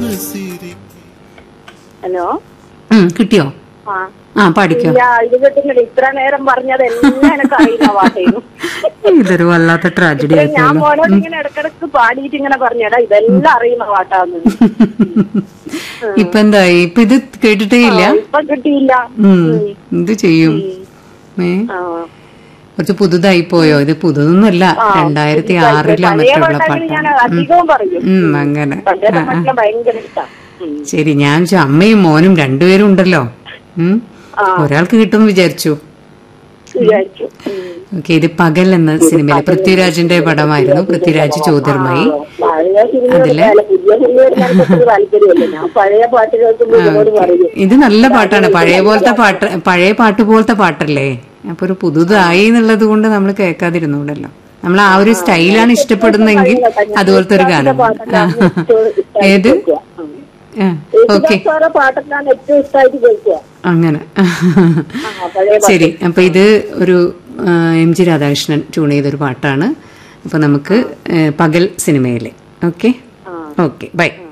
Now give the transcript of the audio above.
Hello ഉം, കിട്ടിയോ ആ ആ പാടിക്കോ ഇല്ല ഇത് കിട്ടുന്നില്ല ഇത്ര നേരം പറഞ്ഞത് എല്ലാം എനിക്ക് അറിയുന്ന പാട്ടേനു ഇതൊരു വല്ലാത്ത ട്രാജഡി ഞാൻ ആയിപ്പോയല്ലോ മോനോട് ഇങ്ങനെ ഇടക്കിടക്ക് പാടിയിട്ട് ഇങ്ങനെ പറഞ്ഞടാ ഇതെല്ലാം അറിയുന്ന പാട്ടാന്ന് ഇപ്പൊ എന്തായി ഇപ്പൊ ഇത് കേട്ടിട്ടേ ഇല്ല ഇപ്പൊ കിട്ടിയില്ല ഉം എന്ത് ചെയ്യും ഏ ആ. കുറച്ച് പുതുതായി പോയോ ഇത് പുതുതൊന്നുമല്ല രണ്ടായിരത്തി ആറിലോ പഴയ മറ്റുള്ള പാട്ടാണ് ഞാൻ പാട്ടാണ് അധികവും പറയും ഉം അങ്ങനെ പണ്ടത്തെ പാട്ടിലെ ഭയങ്കര ഇഷ്ടാ ഉം. ശരി ഞാൻ വിചാരിച്ചു അമ്മയും മോനും രണ്ടുപേരും ഉണ്ടല്ലോ ഉം ആ. ഒരാൾക്ക് കിട്ടും വിചാരിച്ചു വിചാരിച്ചു ഉം. ഓക്കെ ഇത് പകൽ എന്ന സിനിമയിലെ പൃഥ്വിരാജിന്റെ പടമായിരുന്നു പൃഥ്വിരാജ് ജ്യോതിർമയി പഴയ സിനിമയോട് പുതിയ സിനിമയോട് എനിക്ക് താല്പര്യമല്ല ഞാൻ പഴയ പാട്ട് കേൾക്കുമ്പോൾ ഇവരോട് പറയും ഇത് നല്ല പാട്ടാണ് പഴയ പോലത്തെ പാട്ട് പഴയ പാട്ട് പോലത്തെ പാട്ടല്ലേ അപ്പൊ ഒരു പുതുതായി എന്നുള്ളത് കൊണ്ട് നമ്മൾ കേൾക്കാതിരുന്നൂടല്ലോ നമ്മൾ ആ ഒരു സ്റ്റൈലാണ് ഇഷ്ടപ്പെടുന്നെങ്കിൽ അതുപോലത്തെ ഒരു ഗാനം ആ. ഏത് ഓക്കെ സാറെ പാട്ടൊക്കെയാണ് ഏറ്റവും ഇഷ്ടമായിട്ട് കേൾക്കുക അങ്ങനെ ആ, പഴയ ശരി അപ്പൊ ഇത് ഒരു ആ, എം ജി രാധാകൃഷ്ണൻ ട്യൂൺ ചെയ്തൊരു പാട്ടാണ് അപ്പൊ നമുക്ക് ഏ, പകൽ സിനിമയിലെ ഓക്കെ ഓക്കെ ബൈ